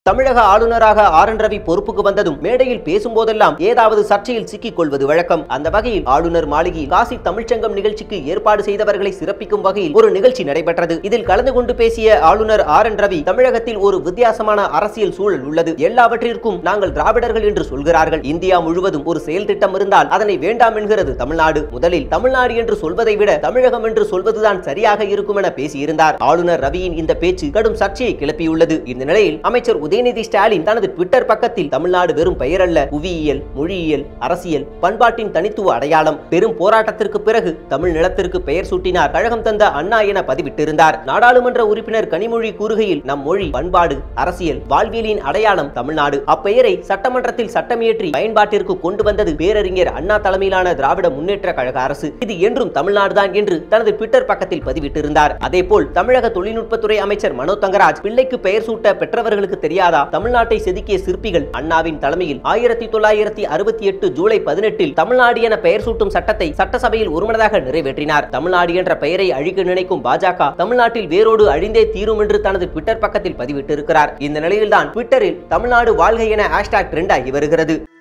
தமிழக ஆளுநராக R N Ravi பொறுப்புக்கு வந்ததும் மேடையில் பேசும்போதெல்லாம் ஏதாவது சர்ச்சையில் சிக்கிக் கொள்வது வழக்கம் அந்த வகையில் ஆளுநர் மாளிகையில் காசி தமிழ்ச்சங்கம் நிகழ்ச்சிக்கு ஏற்பாடு செய்தவர்களை சிறப்பிக்கும் வகையில் ஒரு நிகழ்ச்சி நடைபெற்றது இதில் கலந்து கொண்டு பேசிய ஆளுநர் ஆர் என் ரவி தமிழகத்தில் ஒரு வித்தியாசமான அரசியல் சூழல் உள்ளது எல்லாவற்றிற்கும் நாங்கள் திராவிடர்கள் என்று சொல்கிறார்கள் இந்தியா முழுவதும் ஒரு செயல் திட்டம் இருந்தால் அதனை வேண்டாம் என்கிறது தமிழ்நாடு முதலில் தமிழ்நாடு என்று சொல்வதை விட தமிழகம் என்று சொல்வதுதான் சரியாக இருக்கும் என பேசியிருந்தார் ஆளுநர் ரவியின் இந்த பேச்சு கடும் சர்ச்சையை கிளப்பியுள்ளது இந்த நிலையில் அமைச்சர் உதயநிதி ஸ்டாலின் தனது ட்விட்டர் பக்கத்தில் தமிழ்நாடு வெறும் பெயரல்ல புவியியல் மொழியியல் அரசியல் பண்பாட்டின் தனித்துவ அடையாளம் பெரும் போராட்டத்திற்கு பிறகு தமிழ் நிலத்திற்கு பெயர் சூட்டினார் கழகம் தந்த அண்ணா என பதிவிட்டிருந்தார் நாடாளுமன்ற உறுப்பினர் கனிமொழி கூறுகையில் நம் மொழி பண்பாடு அரசியல் வாழ்வியலின் அடையாளம் தமிழ்நாடு அப்பெயரை சட்டமன்றத்தில் சட்டமியற்றி பயன்பாட்டிற்கு கொண்டு வந்தது பேரறிஞர் அண்ணா தலைமையிலான திராவிட முன்னேற்ற கழக அரசு இது என்றும் தமிழ்நாடுதான் என்று தனது ட்விட்டர் பக்கத்தில் பதிவிட்டிருந்தார் அதேபோல் தமிழக தொழில்நுட்பத்துறை அமைச்சர் மனோ தங்கராஜ் பிள்ளைக்கு பெயர் சூட்ட பெற்றவர்களுக்கு தெரியாதா தமிழ்நாட்டை செதுக்கிய சிற்பிகள் அண்ணாவின் தலைமையில் ஆயிரத்தி தொள்ளாயிரத்தி அறுபத்தி எட்டு ஜூலை பதினெட்டில் தமிழ்நாடு என பெயர் சூட்டும் சட்டத்தை சட்டசபையில் ஒருமனதாக நிறைவேற்றினார் தமிழ்நாடு என்ற பெயரை அழிக்க நினைக்கும் பாஜக தமிழ்நாட்டில் வேரோடு அழிந்தே தீரும் என்று தனது ட்விட்டர் பக்கத்தில் பதிவிட்டிருக்கிறார் இந்த நிலையில்தான் ட்விட்டரில் தமிழ்நாடு வாழ்க என ஹேஷ்டாக் ட்ரெண்ட் ஆகி வருகிறது